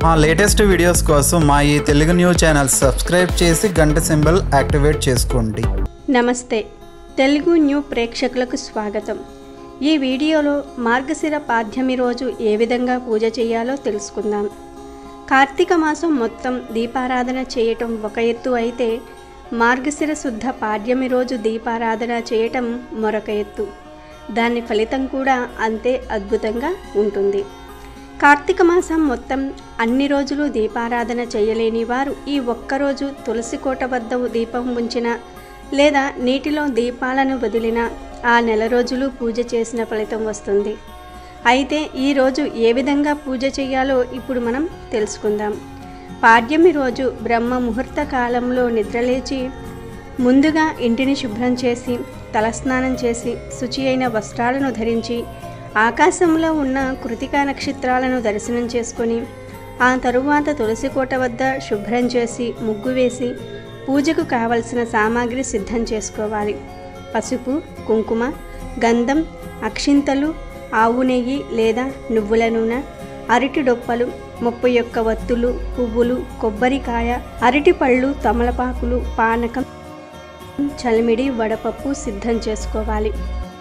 మా latest videos కోసం మా ఈ తెలుగు న్యూస్ ఛానల్ సబ్స్క్రైబ్ చేసి గంట సింబల్ యాక్టివేట్ చేసుకోండి నమస్తే తెలుగు న్యూ ప్రేక్షకులకు స్వాగతం ఈ వీడియోలో మార్గశిర పాఠ్యమి రోజు ఏ విధంగా పూజ చేయాలో తెలుసుకుందాం కార్తీక మాసం మొత్తం దీపారాధన చేయటం ఒక ఎత్తు అయితే మార్గశిర శుద్ధ పాడ్యమి రోజు దీపారాధన చేయటం మరొక ఎత్తు దాని ఫలితం కూడా అంతే అద్భుతంగా ఉంటుంది కార్తీక మాసం మొత్తం అన్ని రోజులు దీపారాధన చేయలేని వారు ఈ ఒక్కరోజు తులసి కోట వద్ద దీపం ఉంచిన లేదా నీటిలో దీపాలను వదిలిన ఆ నెల రోజులు పూజ చేసిన ఫలితం వస్తుంది అయితే ఈరోజు ఏ విధంగా పూజ చేయాలో ఇప్పుడు మనం తెలుసుకుందాం పాడ్యమి రోజు బ్రహ్మ ముహూర్త కాలంలో నిద్రలేచి ముందుగా ఇంటిని శుభ్రం చేసి తలస్నానం చేసి శుచి అయిన వస్త్రాలను ధరించి ఆకాశంలో ఉన్న కృతికా నక్షత్రాలను దర్శనం చేసుకొని ఆ తరువాత తులసి కోట వద్ద శుభ్రం చేసి ముగ్గు వేసి పూజకు కావలసిన సామాగ్రి సిద్ధం చేసుకోవాలి పసుపు కుంకుమ గంధం అక్షింతలు ఆవు నెయ్యి లేదా నువ్వుల నూనె అరటి డొప్పలు ముప్పై ఒక్క వత్తులు పువ్వులు కొబ్బరికాయ అరటి పళ్ళు తమలపాకులు పానకం చలిమిడి వడపప్పు సిద్ధం చేసుకోవాలి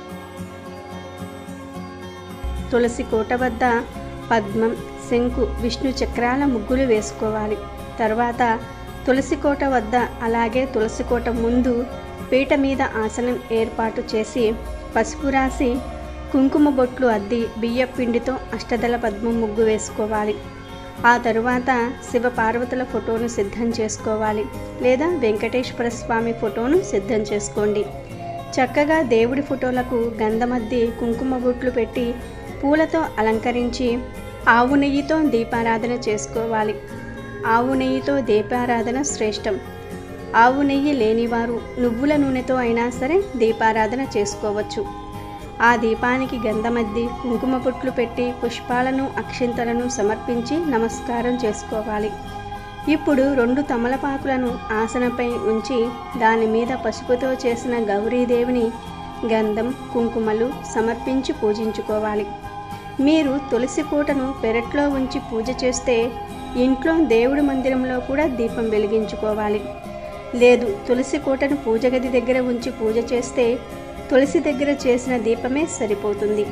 తులసి కోట వద్ద పద్మం శంకు విష్ణు చక్రాల ముగ్గులు వేసుకోవాలి తర్వాత తులసి కోట వద్ద అలాగే తులసి కోట ముందు పీట మీద ఆసనం ఏర్పాటు చేసి పసుపు రాసి కుంకుమ బొట్లు అద్ది బియ్య పిండితో అష్టదళ పద్మం ముగ్గు వేసుకోవాలి ఆ తరువాత శివ పార్వతుల ఫోటోను సిద్ధం చేసుకోవాలి లేదా వెంకటేశ్వర స్వామి ఫోటోను సిద్ధం చేసుకోండి చక్కగా దేవుడి ఫోటోలకు గంధమద్ది కుంకుమ బొట్లు పెట్టి పూలతో అలంకరించి ఆవు నెయ్యితో దీపారాధన చేసుకోవాలి ఆవు నెయ్యితో దీపారాధన శ్రేష్టం ఆవు నెయ్యి లేనివారు నువ్వుల నూనెతో అయినా సరే దీపారాధన చేసుకోవచ్చు ఆ దీపానికి గంధమద్ది కుంకుమ బొట్లు పెట్టి పుష్పాలను అక్షింతలను సమర్పించి నమస్కారం చేసుకోవాలి ఇప్పుడు రెండు తమలపాకులను ఆసనపై ఉంచి దాని మీద పసుపుతో చేసిన గౌరీదేవిని గంధం కుంకుమలు సమర్పించి పూజించుకోవాలి మీరు తులసి కోటను పెరట్లో ఉంచి పూజ చేస్తే ఇంట్లో దేవుడి మందిరంలో కూడా దీపం వెలిగించుకోవాలి లేదు తులసి కోటను పూజ గది దగ్గర ఉంచి పూజ చేస్తే తులసి దగ్గర చేసిన దీపమే సరిపోతుంది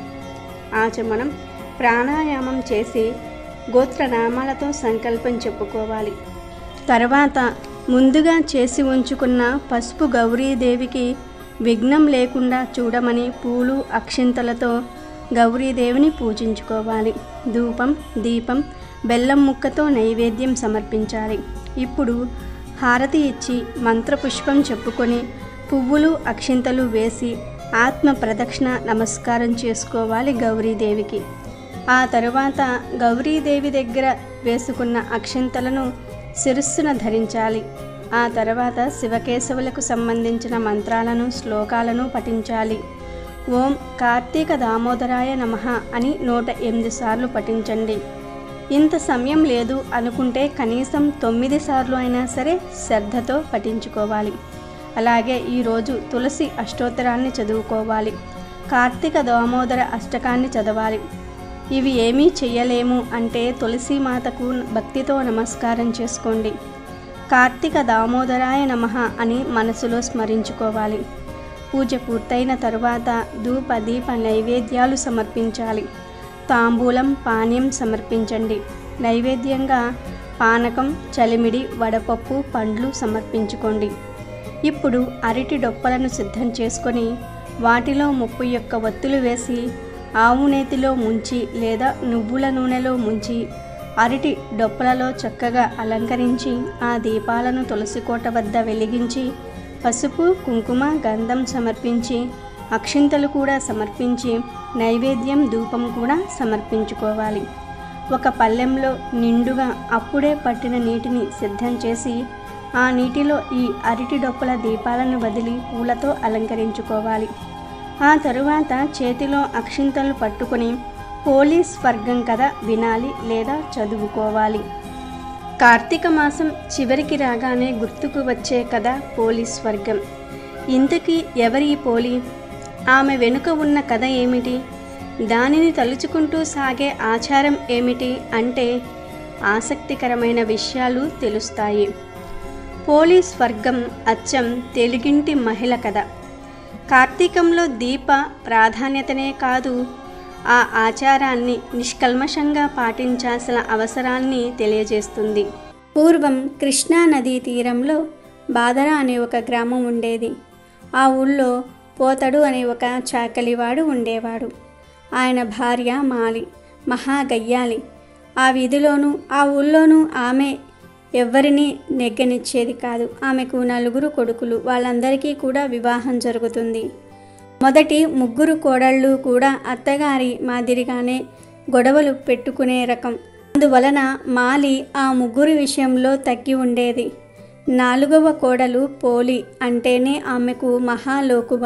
ఆచమనం ప్రాణాయామం చేసి గోత్రనామాలతో సంకల్పం చెప్పుకోవాలి తర్వాత ముందుగా చేసి ఉంచుకున్న పసుపు గౌరీదేవికి విఘ్నం లేకుండా చూడమని పూలు అక్షింతలతో గౌరీదేవిని పూజించుకోవాలి ధూపం దీపం బెల్లం ముక్కతో నైవేద్యం సమర్పించాలి ఇప్పుడు హారతి ఇచ్చి మంత్రపుష్పం చెప్పుకొని పువ్వులు అక్షింతలు వేసి ఆత్మ ప్రదక్షిణ నమస్కారం చేసుకోవాలి గౌరీదేవికి ఆ తరువాత గౌరీదేవి దగ్గర వేసుకున్న అక్షింతలను శిరస్సున ధరించాలి ఆ తర్వాత శివకేశవులకు సంబంధించిన మంత్రాలను శ్లోకాలను పఠించాలి ఓం కార్తీక దామోదరాయ నమః అని నూట ఎనిమిది సార్లు పఠించండి ఇంత సమయం లేదు అనుకుంటే కనీసం తొమ్మిది సార్లు అయినా సరే శ్రద్ధతో పఠించుకోవాలి అలాగే ఈరోజు తులసి అష్టోత్తరాన్ని చదువుకోవాలి కార్తీక దామోదర అష్టకాన్ని చదవాలి ఇవి ఏమీ చెయ్యలేము అంటే తులసి మాతకు భక్తితో నమస్కారం చేసుకోండి కార్తీక దామోదరాయ నమః అని మనసులో స్మరించుకోవాలి పూజ పూర్తయిన తరువాత ధూప దీప నైవేద్యాలు సమర్పించాలి తాంబూలం పానీయం సమర్పించండి నైవేద్యంగా పానకం చలిమిడి వడపప్పు పండ్లు సమర్పించుకోండి ఇప్పుడు అరటి డొప్పలను సిద్ధం చేసుకొని వాటిలో ముప్పై ఒక్క వత్తులు వేసి ఆవు నేతిలో ముంచి లేదా నువ్వుల నూనెలో ముంచి అరటి డొప్పలలో చక్కగా అలంకరించి ఆ దీపాలను తులసి కోట వద్ద వెలిగించి పసుపు కుంకుమ గంధం సమర్పించి అక్షింతలు కూడా సమర్పించి నైవేద్యం ధూపం కూడా సమర్పించుకోవాలి ఒక పళ్ళెంలో నిండుగా అప్పుడే పట్టిన నీటిని సిద్ధం చేసి ఆ నీటిలో ఈ అరటి డొప్పల దీపాలను వదిలి పూలతో అలంకరించుకోవాలి ఆ తరువాత చేతిలో అక్షింతలు పట్టుకొని పోలీస్ వర్గం కథ వినాలి లేదా చదువుకోవాలి కార్తీక మాసం చివరికి రాగానే గుర్తుకు వచ్చే కథ పోలీస్ వర్గం ఇంతకీ ఎవరి ఈ పోలి ఆమె వెనుక ఉన్న కథ ఏమిటి దానిని తలుచుకుంటూ సాగే ఆచారం ఏమిటి అంటే ఆసక్తికరమైన విషయాలు తెలుస్తాయి పోలీస్ వర్గం అచ్చం తెలుగింటి మహిళ కథ కార్తీకంలో దీప ప్రాధాన్యతనే కాదు ఆ ఆచారాన్ని నిష్కల్మషంగా పాటించాల్సిన అవసరాన్ని తెలియజేస్తుంది పూర్వం కృష్ణా నదీ తీరంలో బాదర అనే ఒక గ్రామం ఉండేది ఆ ఊళ్ళో పోతడు అనే ఒక చాకలివాడు ఉండేవాడు ఆయన భార్య మాలి మహాగయ్యాలి ఆ వీధిలోనూ ఆ ఊళ్ళోనూ ఆమె ఎవ్వరినీ నెగ్గనిచ్చేది కాదు ఆమెకు నలుగురు కొడుకులు వాళ్ళందరికీ కూడా వివాహం జరుగుతుంది మొదటి ముగ్గురు కోడళ్ళు కూడా అత్తగారి మాదిరిగానే గొడవలు పెట్టుకునే రకం అందువలన మాలి ఆ ముగ్గురు విషయంలో తగ్గి ఉండేది నాలుగవ కోడలు పోలి అంటేనే ఆమెకు మహాలోకువ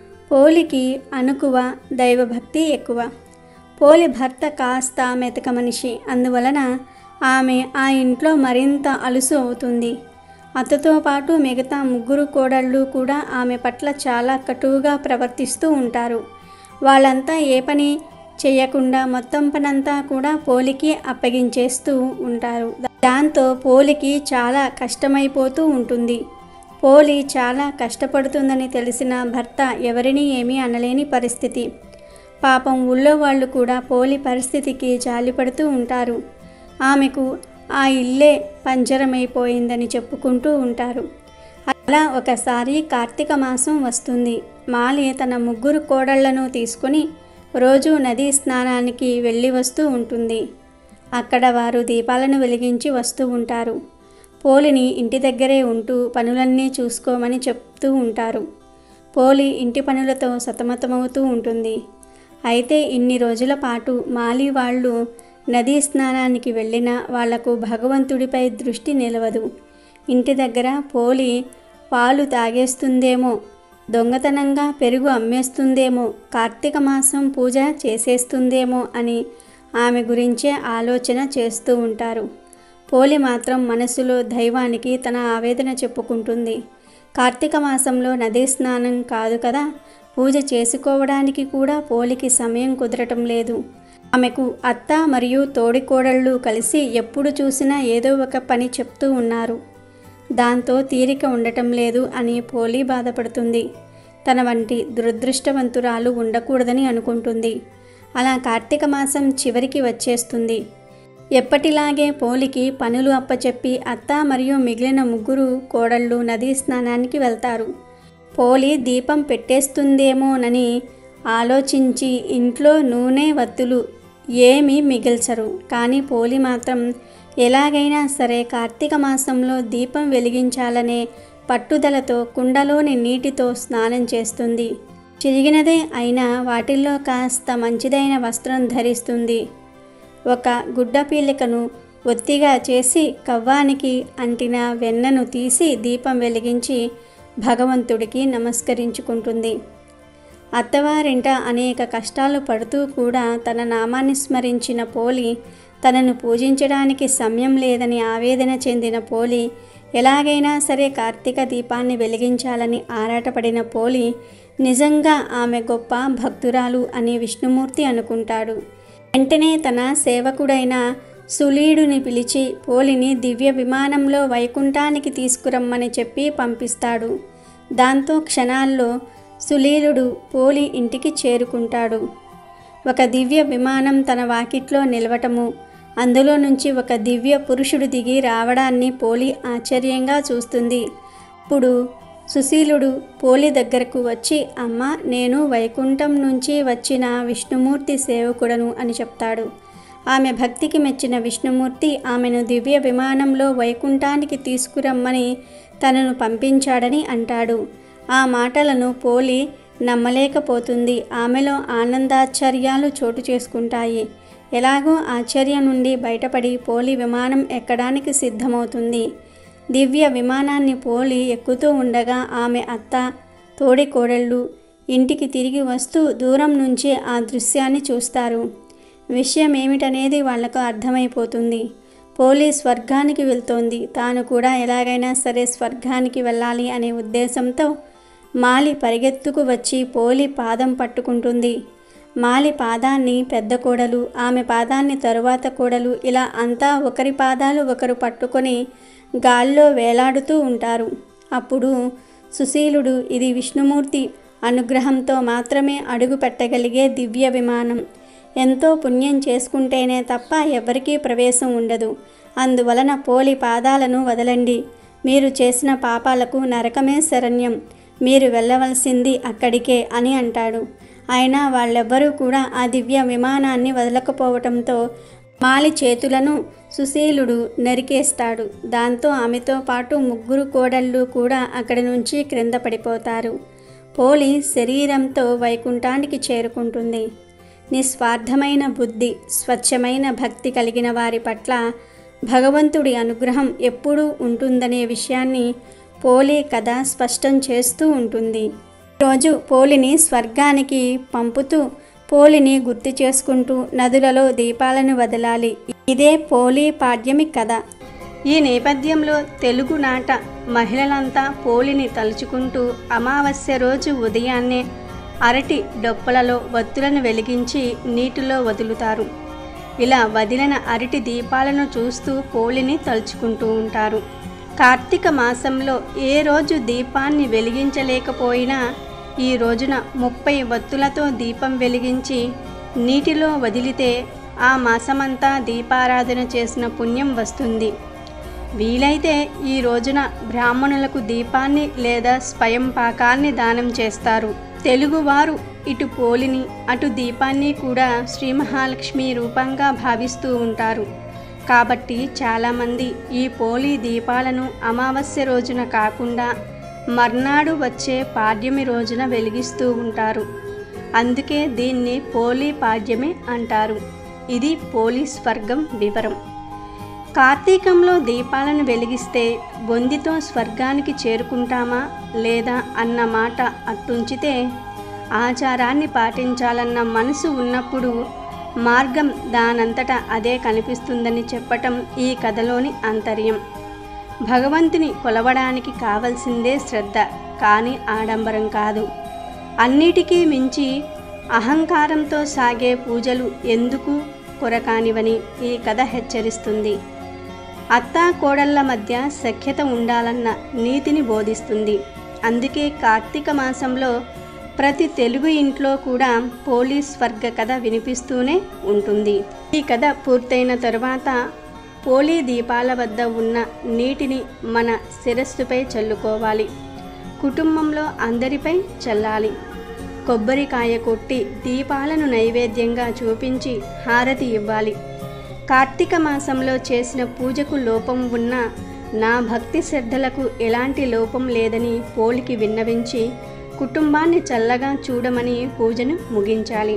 పోలికి అనుకువ దైవభక్తి ఎక్కువ పోలి భర్త కాస్త మెతక మనిషి అందువలన ఆమె ఆ ఇంట్లో మరింత అలుసు అవుతుంది అతతో పాటు మిగతా ముగ్గురు కోడళ్ళు కూడా ఆమె పట్ల చాలా కటువుగా ప్రవర్తిస్తూ ఉంటారు వాళ్ళంతా ఏ పని చేయకుండా మొత్తం పనంతా కూడా పోలికి అప్పగించేస్తూ ఉంటారు దాంతో పోలికి చాలా కష్టమైపోతూ ఉంటుంది పోలి చాలా కష్టపడుతుందని తెలిసిన భర్త ఎవరిని ఏమీ అనలేని పరిస్థితి పాపం ఊళ్ళో వాళ్ళు కూడా పోలి పరిస్థితికి జాలిపడుతూ ఉంటారు ఆమెకు ఆ ఇల్లే పంజరమైపోయిందని చెప్పుకుంటూ ఉంటారు అలా ఒకసారి కార్తీక మాసం వస్తుంది మాలి తన ముగ్గురు కోడళ్లను తీసుకుని రోజు నదీ స్నానానికి వెళ్ళి వస్తూ ఉంటుంది అక్కడ వారు దీపాలను వెలిగించి వస్తూ ఉంటారు పోలిని ఇంటి దగ్గరే ఉంటూ పనులన్నీ చూసుకోమని చెప్తూ ఉంటారు పోలి ఇంటి పనులతో సతమతమవుతూ ఉంటుంది అయితే ఇన్ని రోజుల పాటు మాలి వాళ్ళు నదీ స్నానానికి వెళ్ళినా వాళ్లకు భగవంతుడిపై దృష్టి నిలవదు ఇంటి దగ్గర పోలి పాలు తాగేస్తుందేమో దొంగతనంగా పెరుగు అమ్మేస్తుందేమో కార్తీక మాసం పూజ చేసేస్తుందేమో అని ఆమె గురించే ఆలోచన చేస్తూ ఉంటారు పోలి మాత్రం మనసులో దైవానికి తన ఆవేదన చెప్పుకుంటుంది కార్తీక మాసంలో నదీ స్నానం కాదు కదా పూజ చేసుకోవడానికి కూడా పోలికి సమయం కుదరటం లేదు ఆమెకు అత్త మరియు తోడికోడళ్ళు కలిసి ఎప్పుడు చూసినా ఏదో ఒక పని చెప్తూ ఉన్నారు దాంతో తీరిక ఉండటం లేదు అని పోలి బాధపడుతుంది తన వంటి దురదృష్టవంతురాలు ఉండకూడదని అనుకుంటుంది అలా కార్తీక మాసం చివరికి వచ్చేస్తుంది ఎప్పటిలాగే పోలికి పనులు అప్పచెప్పి అత్త మరియు మిగిలిన ముగ్గురు కోడళ్ళు నదీ స్నానానికి వెళ్తారు పోలి దీపం పెట్టేస్తుందేమోనని ఆలోచించి ఇంట్లో నూనె వత్తులు ఏమీ మిగిల్చరు కానీ పోలి మాత్రం ఎలాగైనా సరే కార్తీక మాసంలో దీపం వెలిగించాలనే పట్టుదలతో కుండలోని నీటితో స్నానం చేస్తుంది చిరిగినదే అయినా వాటిల్లో కాస్త మంచిదైన వస్త్రం ధరిస్తుంది ఒక గుడ్డ పీలికను ఒత్తిగా చేసి కవ్వానికి అంటిన వెన్నను తీసి దీపం వెలిగించి భగవంతుడికి నమస్కరించుకుంటుంది అత్తవారింట అనేక కష్టాలు పడుతూ కూడా తన నామాన్ని స్మరించిన పోలి తనను పూజించడానికి సమయం లేదని ఆవేదన చెందిన పోలి ఎలాగైనా సరే కార్తీక దీపాన్ని వెలిగించాలని ఆరాటపడిన పోలి నిజంగా ఆమె గొప్ప భక్తురాలు అని విష్ణుమూర్తి అనుకుంటాడు వెంటనే తన సేవకుడైన సులీడుని పిలిచి పోలిని దివ్య విమానంలో వైకుంఠానికి తీసుకురమ్మని చెప్పి పంపిస్తాడు దాంతో క్షణాల్లో సులీలుడు పోలి ఇంటికి చేరుకుంటాడు ఒక దివ్య విమానం తన వాకిట్లో నిలవటము అందులో నుంచి ఒక దివ్య పురుషుడు దిగి రావడాన్ని పోలి ఆశ్చర్యంగా చూస్తుంది అప్పుడు సుశీలుడు పోలి దగ్గరకు వచ్చి అమ్మ నేను వైకుంఠం నుంచి వచ్చిన విష్ణుమూర్తి సేవకుడను అని చెప్తాడు ఆమె భక్తికి మెచ్చిన విష్ణుమూర్తి ఆమెను దివ్య విమానంలో వైకుంఠానికి తీసుకురమ్మని తనను పంపించాడని అంటాడు ఆ మాటలను పోలి నమ్మలేకపోతుంది ఆమెలో ఆనందాశ్చర్యాలు చోటు చేసుకుంటాయి ఎలాగో ఆశ్చర్యం నుండి బయటపడి పోలి విమానం ఎక్కడానికి సిద్ధమవుతుంది దివ్య విమానాన్ని పోలి ఎక్కుతూ ఉండగా ఆమె అత్త తోడి కోడళ్ళు ఇంటికి తిరిగి వస్తూ దూరం నుంచే ఆ దృశ్యాన్ని చూస్తారు విషయం ఏమిటనేది వాళ్లకు అర్థమైపోతుంది పోలి స్వర్గానికి వెళ్తోంది తాను కూడా ఎలాగైనా సరే స్వర్గానికి వెళ్ళాలి అనే ఉద్దేశంతో మాలి పరిగెత్తుకు వచ్చి పోలి పాదం పట్టుకుంటుంది మాలి పాదాన్ని పెద్ద కోడలు ఆమె పాదాన్ని తరువాత కోడలు ఇలా అంతా ఒకరి పాదాలు ఒకరు పట్టుకొని గాల్లో వేలాడుతూ ఉంటారు అప్పుడు సుశీలుడు ఇది విష్ణుమూర్తి అనుగ్రహంతో మాత్రమే అడుగు పెట్టగలిగే దివ్య విమానం ఎంతో పుణ్యం చేసుకుంటేనే తప్ప ఎవరికీ ప్రవేశం ఉండదు అందువలన పోలి పాదాలను వదలండి మీరు చేసిన పాపాలకు నరకమే శరణ్యం మీరు వెళ్ళవలసింది అక్కడికే అని అంటాడు అయినా వాళ్ళెవ్వరూ కూడా ఆ దివ్య విమానాన్ని వదలకపోవటంతో మాలి చేతులను సుశీలుడు నరికేస్తాడు దాంతో ఆమెతో పాటు ముగ్గురు కోడళ్ళు కూడా అక్కడి నుంచి క్రింద పడిపోతారు పోలి శరీరంతో వైకుంఠానికి చేరుకుంటుంది నిస్వార్థమైన బుద్ధి స్వచ్ఛమైన భక్తి కలిగిన వారి పట్ల భగవంతుడి అనుగ్రహం ఎప్పుడూ ఉంటుందనే విషయాన్ని పోలి కథ స్పష్టం చేస్తూ ఉంటుంది రోజు పోలిని స్వర్గానికి పంపుతూ పోలిని గుర్తు చేసుకుంటూ నదులలో దీపాలను వదలాలి ఇదే పోలి పాడ్యమి కథ ఈ నేపథ్యంలో తెలుగు నాట మహిళలంతా పోలిని తలుచుకుంటూ అమావాస్య రోజు ఉదయాన్నే అరటి డొప్పలలో వత్తులను వెలిగించి నీటిలో వదులుతారు ఇలా వదిలిన అరటి దీపాలను చూస్తూ పోలిని తలుచుకుంటూ ఉంటారు కార్తీక మాసంలో ఏ రోజు దీపాన్ని వెలిగించలేకపోయినా ఈ రోజున ముప్పై వత్తులతో దీపం వెలిగించి నీటిలో వదిలితే ఆ మాసమంతా దీపారాధన చేసిన పుణ్యం వస్తుంది వీలైతే ఈ రోజున బ్రాహ్మణులకు దీపాన్ని లేదా స్వయం పాకాన్ని దానం చేస్తారు తెలుగువారు ఇటు పోలిని అటు దీపాన్ని కూడా శ్రీ మహాలక్ష్మి రూపంగా భావిస్తూ ఉంటారు కాబట్టి చాలామంది ఈ పోలి దీపాలను అమావాస్య రోజున కాకుండా మర్నాడు వచ్చే పాడ్యమి రోజున వెలిగిస్తూ ఉంటారు అందుకే దీన్ని పోలి పాడ్యమి అంటారు ఇది పోలి స్వర్గం వివరం కార్తీకంలో దీపాలను వెలిగిస్తే బొందితో స్వర్గానికి చేరుకుంటామా లేదా అన్న మాట అట్టుంచితే ఆచారాన్ని పాటించాలన్న మనసు ఉన్నప్పుడు మార్గం దానంతటా అదే కనిపిస్తుందని చెప్పటం ఈ కథలోని అంతర్యం భగవంతుని కొలవడానికి కావలసిందే శ్రద్ధ కానీ ఆడంబరం కాదు అన్నిటికీ మించి అహంకారంతో సాగే పూజలు ఎందుకు కొరకానివని ఈ కథ హెచ్చరిస్తుంది అత్తా కోడళ్ల మధ్య సఖ్యత ఉండాలన్న నీతిని బోధిస్తుంది అందుకే కార్తీక మాసంలో ప్రతి తెలుగు ఇంట్లో కూడా పోలీస్ వర్గ కథ వినిపిస్తూనే ఉంటుంది ఈ కథ పూర్తయిన తరువాత పోలీ దీపాల వద్ద ఉన్న నీటిని మన శిరస్సుపై చల్లుకోవాలి కుటుంబంలో అందరిపై చల్లాలి కొబ్బరికాయ కొట్టి దీపాలను నైవేద్యంగా చూపించి హారతి ఇవ్వాలి కార్తీక మాసంలో చేసిన పూజకు లోపం ఉన్నా నా భక్తి శ్రద్ధలకు ఎలాంటి లోపం లేదని పోలికి విన్నవించి కుటుంబాన్ని చల్లగా చూడమని పూజను ముగించాలి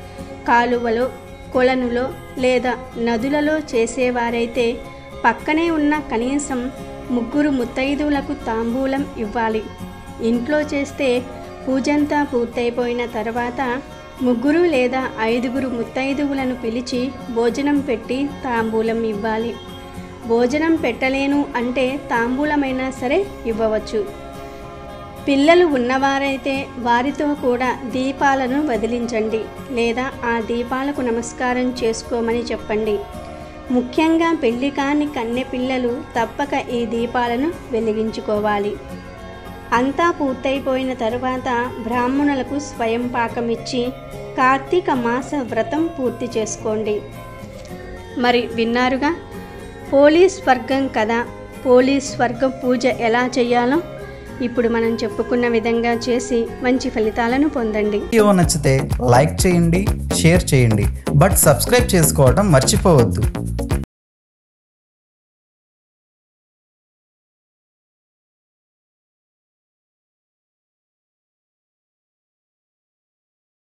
కాలువలో కొలనులో లేదా నదులలో చేసేవారైతే పక్కనే ఉన్న కనీసం ముగ్గురు ముత్తైదువులకు తాంబూలం ఇవ్వాలి ఇంట్లో చేస్తే పూజంతా పూర్తయిపోయిన తర్వాత ముగ్గురు లేదా ఐదుగురు ముత్తైదువులను పిలిచి భోజనం పెట్టి తాంబూలం ఇవ్వాలి భోజనం పెట్టలేను అంటే తాంబూలమైనా సరే ఇవ్వవచ్చు పిల్లలు ఉన్నవారైతే వారితో కూడా దీపాలను వదిలించండి లేదా ఆ దీపాలకు నమస్కారం చేసుకోమని చెప్పండి ముఖ్యంగా పెళ్లి కాని కన్నె పిల్లలు తప్పక ఈ దీపాలను వెలిగించుకోవాలి అంతా పూర్తయిపోయిన తరువాత బ్రాహ్మణులకు స్వయం పాకం ఇచ్చి కార్తీక మాస వ్రతం పూర్తి చేసుకోండి మరి విన్నారుగా పోలీస్ వర్గం కదా పోలీస్ వర్గం పూజ ఎలా చేయాలో ఇప్పుడు మనం చెప్పుకున్న విధంగా చేసి మంచి ఫలితాలను పొందండి వీడియో నచ్చితే లైక్ చేయండి షేర్ చేయండి బట్ సబ్స్క్రైబ్ చేసుకోవడం మర్చిపోవద్దు